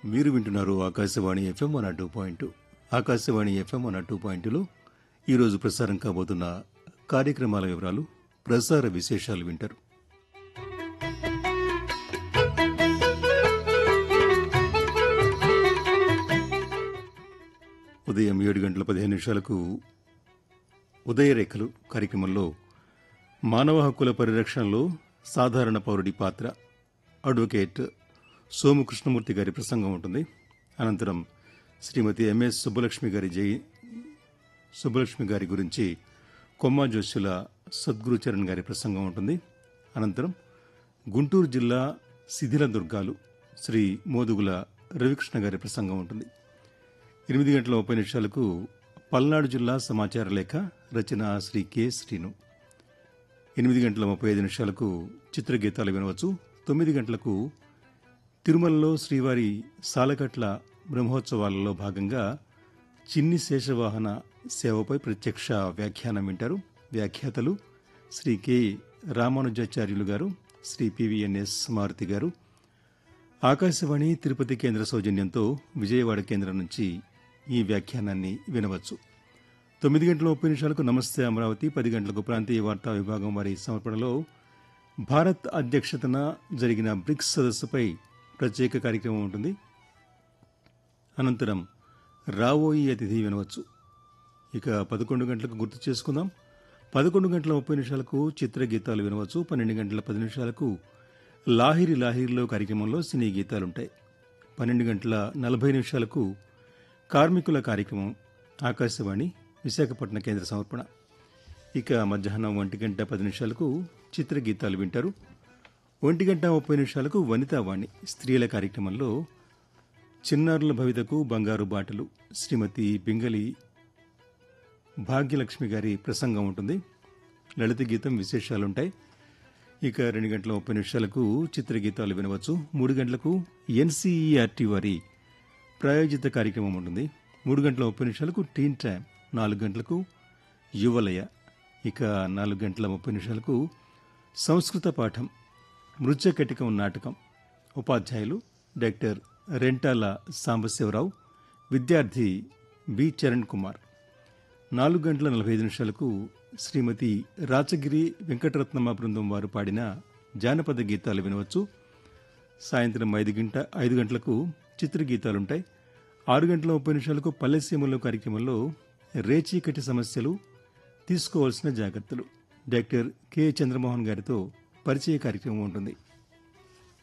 మీరు వింటున్నారు Akashvani FM one two point Akashvani FM one two పాయింట్లో ఈరోజు ప్రసారం కాబోతున్న కార్యక్రమాల వివరాలు ప్రసార విశేషాలు వింటారు ఉదయం ఏడు గంటల పదిహేను నిమిషాలకు ఉదయరేఖలు కార్యక్రమంలో మానవ హక్కుల పరిరక్షణలో సాధారణ పౌరుడి పాత్ర అడ్వకేట్ సోము కృష్ణమూర్తి గారి ప్రసంగం ఉంటుంది అనంతరం శ్రీమతి ఎంఎస్ సుబ్బలక్ష్మి గారి జై సుబ్బలక్ష్మి గారి గురించి కొమ్మ జోష్యుల సద్గురు చరణ్ గారి ప్రసంగం ఉంటుంది అనంతరం గుంటూరు జిల్లా శిథిల దుర్గాలు శ్రీ మోదుగుల రవికృష్ణ గారి ప్రసంగం ఉంటుంది ఎనిమిది గంటల ముప్పై నిమిషాలకు పల్నాడు జిల్లా సమాచార లేఖ రచన శ్రీ కె శ్రీను ఎనిమిది గంటల ముప్పై ఐదు నిమిషాలకు చిత్రగీతాలు వినవచ్చు తొమ్మిది గంటలకు తిరుమలలో శ్రీవారి సాలకట్ల బ్రహ్మోత్సవాలలో భాగంగా చిన్ని శేషవాహన సేవపై ప్రత్యక్ష వ్యాఖ్యానం వింటారు వ్యాఖ్యాతలు శ్రీ కె రామానుజాచార్యులు గారు శ్రీ పివిఎన్ఎస్ మారుతి గారు ఆకాశవాణి తిరుపతి కేంద్ర సౌజన్యంతో విజయవాడ కేంద్రం నుంచి ఈ వ్యాఖ్యానాన్ని వినవచ్చు తొమ్మిది గంటల ముప్పై నిమిషాలకు నమస్తే అమరావతి పది గంటలకు ప్రాంతీయ వార్తా విభాగం వారి సమర్పణలో భారత్ అధ్యక్షతన జరిగిన బ్రిక్స్ సదస్సుపై ప్రత్యేక కార్యక్రమం ఉంటుంది అనంతరం రావోయి అతిథి వినవచ్చు ఇక పదకొండు గంటలకు గుర్తు చేసుకుందాం పదకొండు గంటల ముప్పై నిమిషాలకు చిత్రగీతాలు వినవచ్చు పన్నెండు గంటల పది నిమిషాలకు లాహిరి లాహిరిలో కార్యక్రమంలో సినీ గీతాలుంటాయి పన్నెండు గంటల నలభై నిమిషాలకు కార్మికుల కార్యక్రమం ఆకాశవాణి విశాఖపట్నం కేంద్ర సమర్పణ ఇక మధ్యాహ్నం ఒంటి గంట పది నిమిషాలకు చిత్రగీతాలు వింటారు ఒంటి గంట ముప్పై నిమిషాలకు వనితావాణి స్త్రీల కార్యక్రమంలో చిన్నారుల భవితకు బంగారు బాటలు శ్రీమతి పింగళి భాగ్యలక్ష్మి గారి ప్రసంగం ఉంటుంది లలిత గీతం విశేషాలుంటాయి ఇక రెండు గంటల ముప్పై నిమిషాలకు చిత్రగీతాలు వినవచ్చు మూడు గంటలకు ఎన్సీఈఆర్టీ వారి ప్రాయోజిత కార్యక్రమం ఉంటుంది మూడు గంటల ముప్పై నిమిషాలకు టీన్ టైం నాలుగు గంటలకు యువలయ ఇక నాలుగు గంటల ముప్పై నిమిషాలకు సంస్కృత పాఠం మృత్యకటికం నాటకం ఉపాధ్యాయులు డాక్టర్ రెంటాల సాంబశివరావు విద్యార్థి బి చరణ్ కుమార్ నాలుగు గంటల నలభై ఐదు నిమిషాలకు శ్రీమతి రాచగిరి వెంకటరత్నమ్మ బృందం వారు పాడిన జానపద గీతాలు వినవచ్చు సాయంత్రం ఐదు గంట ఐదు గంటలకు చిత్రగీతాలుంటాయి ఆరు గంటల ముప్పై నిమిషాలకు పల్లెసీమలో కార్యక్రమంలో రేచీకటి సమస్యలు తీసుకోవాల్సిన జాగ్రత్తలు డాక్టర్ కె చంద్రమోహన్ గారితో పరిచయ కార్యక్రమం ఉంటుంది